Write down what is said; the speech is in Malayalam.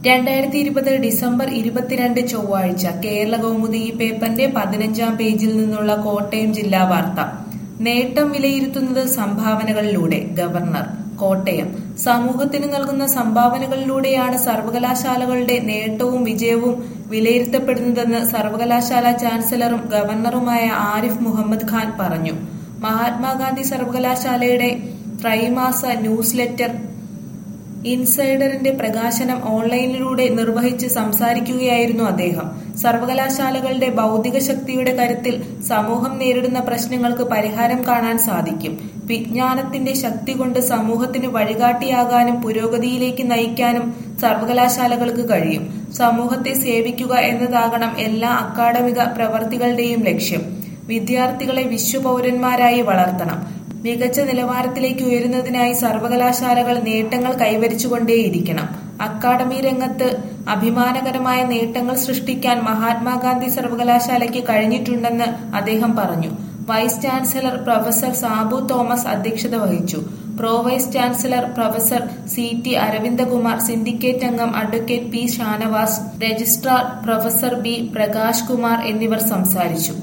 രണ്ടായിരത്തി ഇരുപത് ഡിസംബർ ഇരുപത്തിരണ്ട് ചൊവ്വാഴ്ച കേരള കൗമുദി ഈ പേപ്പറിന്റെ പതിനഞ്ചാം പേജിൽ നിന്നുള്ള കോട്ടയം ജില്ലാ വാർത്ത നേട്ടം വിലയിരുത്തുന്നത് സംഭാവനകളിലൂടെ ഗവർണർ കോട്ടയം സമൂഹത്തിന് നൽകുന്ന സംഭാവനകളിലൂടെയാണ് സർവകലാശാലകളുടെ നേട്ടവും വിജയവും വിലയിരുത്തപ്പെടുന്നതെന്ന് സർവകലാശാല ചാൻസലറും ഗവർണറുമായ ആരിഫ് മുഹമ്മദ് ഖാൻ പറഞ്ഞു മഹാത്മാഗാന്ധി സർവകലാശാലയുടെ ത്രൈമാസ ന്യൂസ് ലെറ്റർ ഇൻസൈഡറിന്റെ പ്രകാശനം ഓൺലൈനിലൂടെ നിർവഹിച്ച് സംസാരിക്കുകയായിരുന്നു അദ്ദേഹം സർവകലാശാലകളുടെ ഭൗതിക ശക്തിയുടെ കരുത്തിൽ സമൂഹം നേരിടുന്ന പ്രശ്നങ്ങൾക്ക് പരിഹാരം കാണാൻ സാധിക്കും വിജ്ഞാനത്തിന്റെ ശക്തി കൊണ്ട് സമൂഹത്തിന് വഴികാട്ടിയാകാനും പുരോഗതിയിലേക്ക് നയിക്കാനും സർവകലാശാലകൾക്ക് കഴിയും സമൂഹത്തെ സേവിക്കുക എന്നതാകണം എല്ലാ അക്കാഡമിക പ്രവർത്തികളുടെയും ലക്ഷ്യം വിദ്യാർത്ഥികളെ വിശ്വപൗരന്മാരായി വളർത്തണം മികച്ച നിലവാരത്തിലേക്ക് ഉയരുന്നതിനായി സർവകലാശാലകൾ നേട്ടങ്ങൾ കൈവരിച്ചുകൊണ്ടേയിരിക്കണം അക്കാദമി രംഗത്ത് അഭിമാനകരമായ നേട്ടങ്ങൾ സൃഷ്ടിക്കാൻ മഹാത്മാഗാന്ധി സർവകലാശാലയ്ക്ക് കഴിഞ്ഞിട്ടുണ്ടെന്ന് അദ്ദേഹം പറഞ്ഞു vice chancellor professor Sabu Thomas അധ്യക്ഷത വഹിച്ചു pro vice chancellor professor C T Aravindakumar syndicate അംഗം advocate P Shanavas registrar professor B Prakash Kumar എന്നിവർ സംസാരിച്ചു